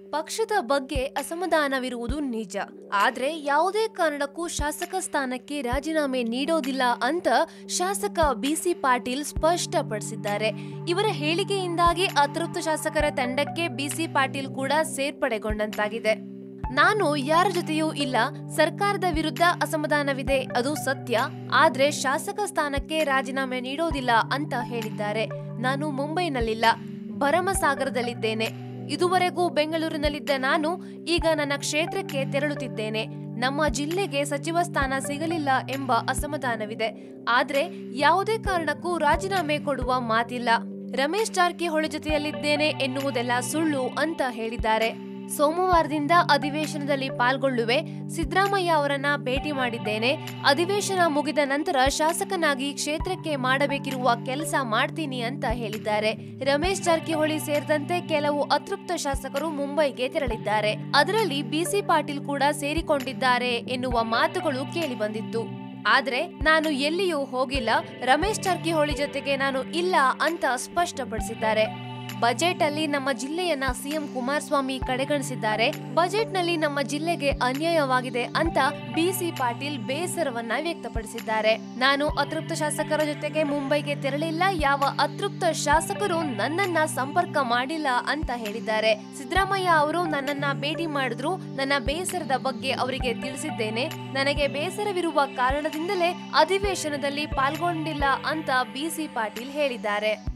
ಪಕ್ಷದ ಬಗ್ಗೆ ಅಸಮಾಧಾನವಿರುವುದು ನಿಜ ಆದ್ರೆ ಯಾವುದೇ ಕಾರಣಕ್ಕೂ ಶಾಸಕ ಸ್ಥಾನಕ್ಕೆ ರಾಜೀನಾಮೆ ನೀಡೋದಿಲ್ಲ ಅಂತ ಶಾಸಕ ಬಿಸಿ ಪಾಟೀಲ್ ಸ್ಪಷ್ಟಪಡಿಸಿದ್ದಾರೆ ಇವರ ಹೇಳಿಕೆಯಿಂದಾಗಿ ಅತೃಪ್ತ ಶಾಸಕರ ತಂಡಕ್ಕೆ ಬಿಸಿ ಪಾಟೀಲ್ ಕೂಡ ಸೇರ್ಪಡೆಗೊಂಡಂತಾಗಿದೆ ನಾನು ಯಾರ ಜೊತೆಯೂ ಇಲ್ಲ ಸರ್ಕಾರದ ವಿರುದ್ಧ ಅಸಮಾಧಾನವಿದೆ ಅದು ಸತ್ಯ ಆದ್ರೆ ಶಾಸಕ ಸ್ಥಾನಕ್ಕೆ ರಾಜೀನಾಮೆ ನೀಡೋದಿಲ್ಲ ಅಂತ ಹೇಳಿದ್ದಾರೆ ನಾನು ಮುಂಬೈನಲ್ಲಿಲ್ಲ ಭರಮಸಾಗರದಲ್ಲಿದ್ದೇನೆ ಇದುವರೆಗೂ ಬೆಂಗಳೂರಿನಲ್ಲಿದ್ದ ನಾನು ಈಗ ನನ್ನ ಕ್ಷೇತ್ರಕ್ಕೆ ತೆರಳುತ್ತಿದ್ದೇನೆ ನಮ್ಮ ಜಿಲ್ಲೆಗೆ ಸಚಿವ ಸ್ಥಾನ ಸಿಗಲಿಲ್ಲ ಎಂಬ ಅಸಮಾಧಾನವಿದೆ ಆದ್ರೆ ಯಾವುದೇ ಕಾರಣಕ್ಕೂ ರಾಜೀನಾಮೆ ಕೊಡುವ ಮಾತಿಲ್ಲ ರಮೇಶ್ ಜಾರಕಿಹೊಳಿ ಜೊತೆಯಲ್ಲಿದ್ದೇನೆ ಎನ್ನುವುದೆಲ್ಲ ಸುಳ್ಳು ಅಂತ ಹೇಳಿದ್ದಾರೆ ಸೋಮವಾರದಿಂದ ಅಧಿವೇಶನದಲ್ಲಿ ಪಾಲ್ಗೊಳ್ಳುವೆ ಸಿದ್ದರಾಮಯ್ಯ ಅವರನ್ನ ಭೇಟಿ ಮಾಡಿದ್ದೇನೆ ಅಧಿವೇಶನ ಮುಗಿದ ನಂತರ ಶಾಸಕನಾಗಿ ಕ್ಷೇತ್ರಕ್ಕೆ ಮಾಡಬೇಕಿರುವ ಕೆಲಸ ಮಾಡ್ತೀನಿ ಅಂತ ಹೇಳಿದ್ದಾರೆ ರಮೇಶ್ ಜಾರಕಿಹೊಳಿ ಸೇರಿದಂತೆ ಕೆಲವು ಅತೃಪ್ತ ಶಾಸಕರು ಮುಂಬೈಗೆ ತೆರಳಿದ್ದಾರೆ ಅದರಲ್ಲಿ ಬಿಸಿ ಪಾಟೀಲ್ ಕೂಡ ಸೇರಿಕೊಂಡಿದ್ದಾರೆ ಎನ್ನುವ ಮಾತುಗಳು ಕೇಳಿಬಂದಿತ್ತು ಆದ್ರೆ ನಾನು ಎಲ್ಲಿಯೂ ಹೋಗಿಲ್ಲ ರಮೇಶ್ ಜಾರಕಿಹೊಳಿ ಜೊತೆಗೆ ನಾನು ಇಲ್ಲ ಅಂತ ಸ್ಪಷ್ಟಪಡಿಸಿದ್ದಾರೆ ಬಜೆಟ್ ಅಲ್ಲಿ ನಮ್ಮ ಜಿಲ್ಲೆಯನ್ನ ಸಿಎಂ ಕುಮಾರಸ್ವಾಮಿ ಕಡೆಗಣಿಸಿದ್ದಾರೆ ಬಜೆಟ್ ನಲ್ಲಿ ನಮ್ಮ ಜಿಲ್ಲೆಗೆ ಅನ್ಯಾಯವಾಗಿದೆ ಅಂತ ಬಿಸಿ ಪಾಟೀಲ್ ಬೇಸರವನ್ನ ವ್ಯಕ್ತಪಡಿಸಿದ್ದಾರೆ ನಾನು ಅತೃಪ್ತ ಶಾಸಕರ ಜೊತೆಗೆ ಮುಂಬೈಗೆ ತೆರಳಿಲ್ಲ ಯಾವ ಅತೃಪ್ತ ಶಾಸಕರು ನನ್ನನ್ನ ಸಂಪರ್ಕ ಮಾಡಿಲ್ಲ ಅಂತ ಹೇಳಿದ್ದಾರೆ ಸಿದ್ದರಾಮಯ್ಯ ಅವರು ನನ್ನನ್ನ ಭೇಟಿ ಮಾಡಿದ್ರು ನನ್ನ ಬೇಸರದ ಬಗ್ಗೆ ಅವರಿಗೆ ತಿಳಿಸಿದ್ದೇನೆ ನನಗೆ ಬೇಸರವಿರುವ ಕಾರಣದಿಂದಲೇ ಅಧಿವೇಶನದಲ್ಲಿ ಪಾಲ್ಗೊಂಡಿಲ್ಲ ಅಂತ ಬಿಸಿ ಪಾಟೀಲ್ ಹೇಳಿದ್ದಾರೆ